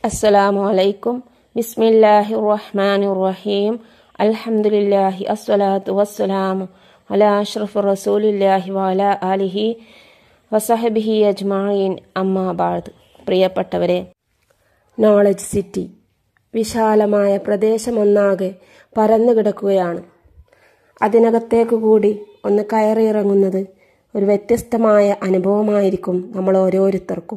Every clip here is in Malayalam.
അസ്സലാമു അലൈക്കും ബിസ്മില്ലാഹി റഹ്മാനി റഹീം അൽഹംദുലില്ലാഹി അസ്സലാത്തു വസ്സലാമു അലാ അഷ്റഫ് റസൂലില്ലാഹി വഅല ആലിഹി വസഹബിഹി അജ്മായിൻ അമ്മാ ബാദ് പ്രിയപ്പെട്ടവരെ നോളജ് സിറ്റി വിശാലമായ പ്രദേശമൊന്നാകെ പരന്നു കിടക്കുകയാണ് അതിനകത്തേക്ക് കൂടി ഒന്ന് കയറിയിറങ്ങുന്നത് ഒരു വ്യത്യസ്തമായ അനുഭവമായിരിക്കും നമ്മൾ ഓരോരുത്തർക്കും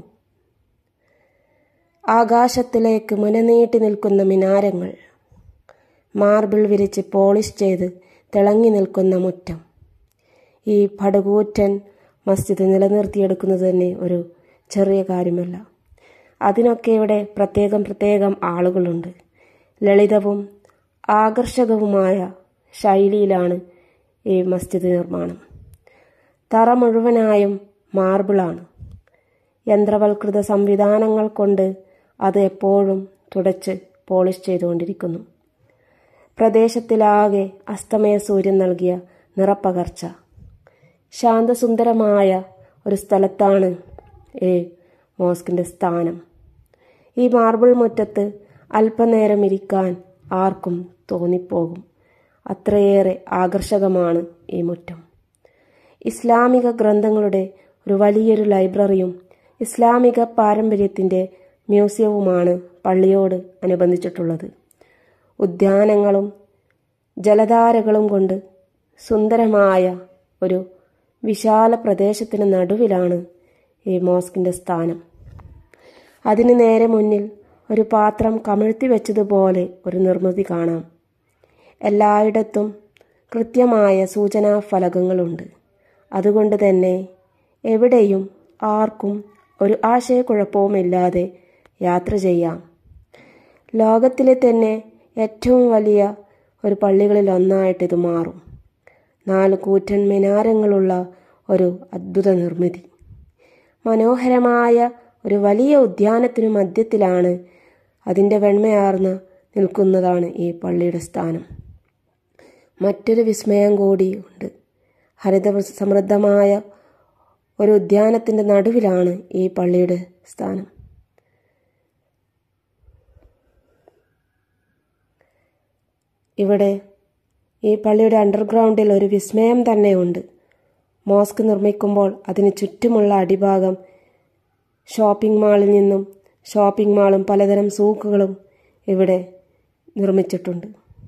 ആകാശത്തിലേക്ക് മുനനീട്ടി നിൽക്കുന്ന മിനാരങ്ങൾ മാർബിൾ വിരിച്ച് പോളിഷ് ചെയ്ത് തിളങ്ങി നിൽക്കുന്ന മുറ്റം ഈ പടുകൂറ്റൻ മസ്ജിദ് നിലനിർത്തിയെടുക്കുന്നത് തന്നെ ഒരു ചെറിയ കാര്യമല്ല അതിനൊക്കെ ഇവിടെ പ്രത്യേകം പ്രത്യേകം ആളുകളുണ്ട് ലളിതവും ആകർഷകവുമായ ശൈലിയിലാണ് ഈ മസ്ജിദ് നിർമ്മാണം തറ മുഴുവനായും മാർബിളാണ് യന്ത്രവൽകൃത സംവിധാനങ്ങൾ കൊണ്ട് അത് എപ്പോഴും തുടച്ച് പോളിഷ് ചെയ്തുകൊണ്ടിരിക്കുന്നു പ്രദേശത്തിലാകെ അസ്തമയ സൂര്യൻ നൽകിയ നിറപ്പകർച്ച ശാന്തസുന്ദരമായ ഒരു സ്ഥലത്താണ് ഈ മോസ്കിൻ്റെ സ്ഥാനം ഈ മാർബിൾ മുറ്റത്ത് അല്പനേരം ഇരിക്കാൻ ആർക്കും തോന്നിപ്പോകും അത്രയേറെ ആകർഷകമാണ് ഈ മുറ്റം ഇസ്ലാമിക ഗ്രന്ഥങ്ങളുടെ ഒരു വലിയൊരു ലൈബ്രറിയും ഇസ്ലാമിക പാരമ്പര്യത്തിൻ്റെ മ്യൂസിയവുമാണ് പള്ളിയോട് അനുബന്ധിച്ചിട്ടുള്ളത് ഉദ്യാനങ്ങളും ജലധാരകളും കൊണ്ട് സുന്ദരമായ ഒരു വിശാല പ്രദേശത്തിന് നടുവിലാണ് ഈ മോസ്കിൻ്റെ സ്ഥാനം അതിന് നേരെ മുന്നിൽ ഒരു പാത്രം കമിഴ്ത്തി വെച്ചതുപോലെ ഒരു നിർമ്മിതി കാണാം എല്ലായിടത്തും കൃത്യമായ സൂചനാ ഫലകങ്ങളുണ്ട് അതുകൊണ്ട് തന്നെ എവിടെയും ആർക്കും ഒരു ആശയക്കുഴപ്പവുമില്ലാതെ യാത്ര ചെയ്യാം ലോകത്തിലെ തന്നെ ഏറ്റവും വലിയ ഒരു പള്ളികളിൽ ഒന്നായിട്ട് ഇത് മാറും നാല് കൂറ്റൻ മിനാരങ്ങളുള്ള ഒരു അദ്ഭുത നിർമ്മിതി മനോഹരമായ ഒരു വലിയ ഉദ്യാനത്തിനു മധ്യത്തിലാണ് അതിൻ്റെ വെണ്മയാർന്ന് നിൽക്കുന്നതാണ് ഈ പള്ളിയുടെ സ്ഥാനം മറ്റൊരു വിസ്മയം കൂടി ഉണ്ട് ഹരിത സമൃദ്ധമായ ഒരു ഉദ്യാനത്തിൻ്റെ നടുവിലാണ് ഈ പള്ളിയുടെ സ്ഥാനം ഇവിടെ ഈ പള്ളിയുടെ അണ്ടർഗ്രൗണ്ടിൽ ഒരു വിസ്മയം തന്നെയുണ്ട് മോസ്ക് നിർമ്മിക്കുമ്പോൾ അതിന് ചുറ്റുമുള്ള അടിഭാഗം ഷോപ്പിംഗ് മാളിൽ നിന്നും ഷോപ്പിംഗ് മാളും പലതരം സൂക്കുകളും ഇവിടെ നിർമ്മിച്ചിട്ടുണ്ട്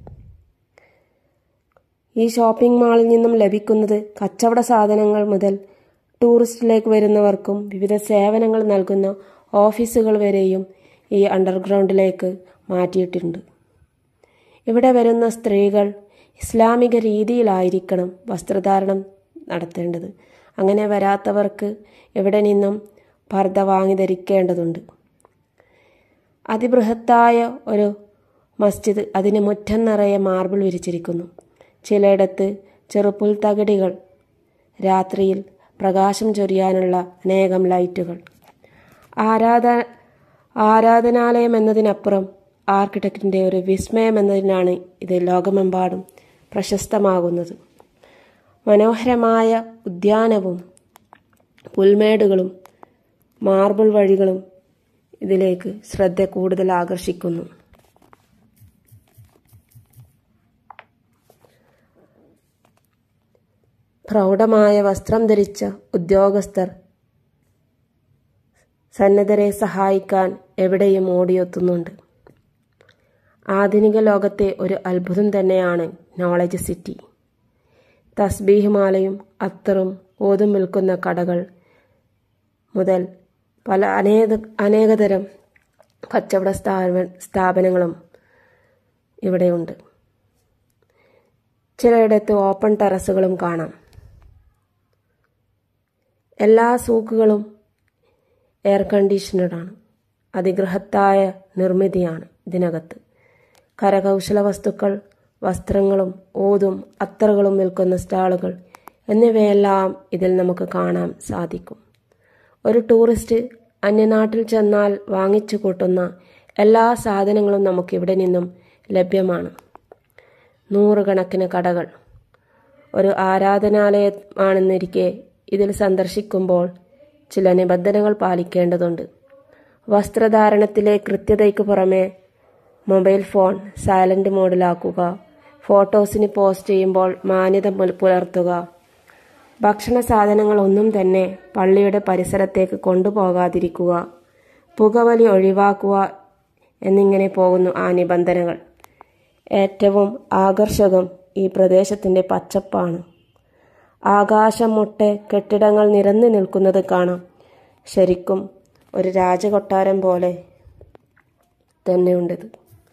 ഈ ഷോപ്പിംഗ് മാളിൽ നിന്നും ലഭിക്കുന്നത് കച്ചവട സാധനങ്ങൾ മുതൽ ടൂറിസ്റ്റിലേക്ക് വരുന്നവർക്കും വിവിധ സേവനങ്ങൾ നൽകുന്ന ഓഫീസുകൾ വരെയും ഈ അണ്ടർഗ്രൗണ്ടിലേക്ക് മാറ്റിയിട്ടുണ്ട് ഇവിടെ വരുന്ന സ്ത്രീകൾ ഇസ്ലാമിക രീതിയിലായിരിക്കണം വസ്ത്രധാരണം നടത്തേണ്ടത് അങ്ങനെ വരാത്തവർക്ക് ഇവിടെ നിന്നും പർദ്ദ വാങ്ങി ധരിക്കേണ്ടതുണ്ട് അതിബൃഹത്തായ ഒരു മസ്ജിദ് അതിന് മുറ്റം നിറയെ മാർബിൾ വിരിച്ചിരിക്കുന്നു ചിലയിടത്ത് ചെറുപ്പുൽ തകിടികൾ രാത്രിയിൽ പ്രകാശം ചൊരിയാനുള്ള അനേകം ലൈറ്റുകൾ ആരാധ ആരാധനാലയം എന്നതിനപ്പുറം ആർക്കിടെക്റ്റിൻ്റെ ഒരു വിസ്മയം എന്നതിനാണ് ഇത് ലോകമെമ്പാടും പ്രശസ്തമാകുന്നത് മനോഹരമായ ഉദ്യാനവും പുൽമേടുകളും മാർബിൾ വഴികളും ഇതിലേക്ക് ശ്രദ്ധ കൂടുതൽ ആകർഷിക്കുന്നു പ്രൗഢമായ വസ്ത്രം ധരിച്ച ഉദ്യോഗസ്ഥർ സന്നദ്ധരെ സഹായിക്കാൻ എവിടെയും ഓടിയെത്തുന്നുണ്ട് ആധുനിക ലോകത്തെ ഒരു അത്ഭുതം തന്നെയാണ് നോളജ് സിറ്റി തസ്ബീഹ് മാലയും അത്തറും ഓതും വിൽക്കുന്ന കടകൾ മുതൽ പല അനേക അനേകതരം കച്ചവട സ്ഥാപ സ്ഥാപനങ്ങളും ഇവിടെയുണ്ട് ചിലയിടത്ത് ഓപ്പൺ ടെറസുകളും കാണാം എല്ലാ സൂക്കുകളും എയർ കണ്ടീഷണറാണ് അതിഗ്രഹത്തായ നിർമ്മിതിയാണ് ഇതിനകത്ത് കരകൗശല വസ്തുക്കൾ വസ്ത്രങ്ങളും ഓതും അത്തറുകളും വിൽക്കുന്ന സ്റ്റാളുകൾ എന്നിവയെല്ലാം ഇതിൽ നമുക്ക് കാണാൻ സാധിക്കും ഒരു ടൂറിസ്റ്റ് അന്യനാട്ടിൽ ചെന്നാൽ വാങ്ങിച്ചു കൂട്ടുന്ന എല്ലാ സാധനങ്ങളും നമുക്കിവിടെ നിന്നും ലഭ്യമാണ് നൂറുകണക്കിന് കടകൾ ഒരു ആരാധനാലയമാണെന്നിരിക്കെ ഇതിൽ സന്ദർശിക്കുമ്പോൾ ചില നിബന്ധനകൾ പാലിക്കേണ്ടതുണ്ട് വസ്ത്രധാരണത്തിലെ കൃത്യതയ്ക്ക് പുറമെ മൊബൈൽ ഫോൺ സൈലന്റ് മോഡിലാക്കുക ഫോട്ടോസിന് പോസ്റ്റ് ചെയ്യുമ്പോൾ മാന്യത പുലർത്തുക ഭക്ഷണ സാധനങ്ങളൊന്നും തന്നെ പള്ളിയുടെ പരിസരത്തേക്ക് കൊണ്ടുപോകാതിരിക്കുക പുകവലി ഒഴിവാക്കുക എന്നിങ്ങനെ പോകുന്നു ആ നിബന്ധനകൾ ഏറ്റവും ആകർഷകം ഈ പ്രദേശത്തിൻ്റെ പച്ചപ്പാണ് ആകാശം മുട്ടെ കെട്ടിടങ്ങൾ നിരന്നു നിൽക്കുന്നത് കാണാം ശരിക്കും ഒരു രാജകൊട്ടാരം പോലെ തന്നെയുണ്ടത്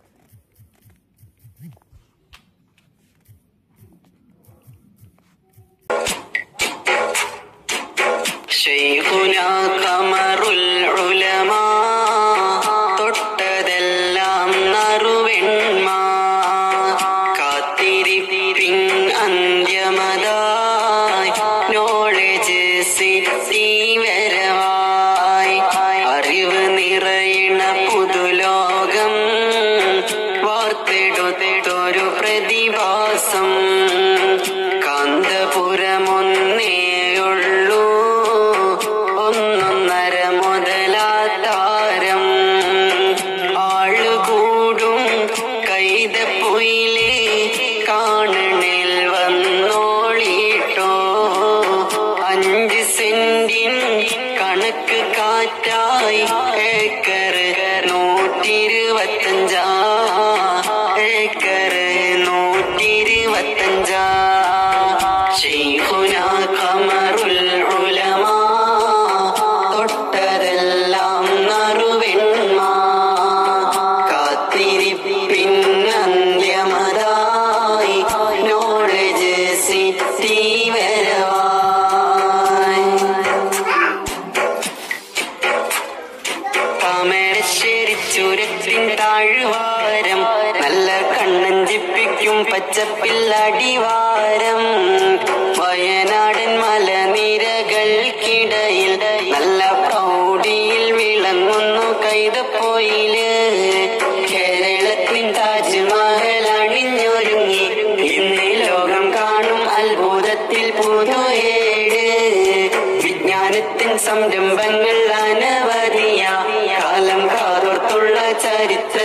ശൈഖുനാ ഖമറുൽ ഉലമാ തൊട്ടതെല്ലാം നറുവെണ്മ കാത്തിരിപ്പിൻ അന്ത്യമതായി നോളജ് സിറ്റി വരവായി അറിവ് നിറയണ പുതുലോകം വാർത്തെടുത്തൊരു പ്രതിഭാസം കാന്തപുരമൊന്നേയുള്ളൂ ഒന്നൊന്നര മുതലാതാരം ആളുകൂടും കൈതപ്പൊയിലെ കാണണിൽ വന്നോളിട്ടോ അഞ്ച് സെന്റിൻ കണക്ക് കാറ്റായി ഏക്കർ നൂറ്റിരുപത്തഞ്ചാ ഏക്കർ നൂറ്റിരുപത്തഞ്ചാ ശൈഖുനാ ഖമറുൽ ഉലമാ തൊട്ടതെല്ലാം നറുവെണ്മ കാത്തിരിപ്പിൻ അന്ത്യമതായി നോളജ് സിറ്റി വരവായി താമരശ്ശേരി ചുരത്തിൻ താഴ്വാരം നല്ല കണ്ണഞ്ചിപ്പിക്കും പച്ചപ്പിൽ അടിവാരം വയനാടൻ മലനിരകൾക്കിടയിൽ നല്ല പ്രൗഢിയിൽ വിളങ്ങുന്നു കൈതപ്പോയില് കേരളത്തിൻ താജ്മഹൽ അണിഞ്ഞൊരുങ്ങി ഇന്ന് ലോകം കാണും അത്ഭുതത്തിൽ പുതുയേട് വിജ്ഞാനത്തിൻ സംരംഭങ്ങൾ അനവധിയ കാലം കാതോർത്തുള്ള ചരിത്ര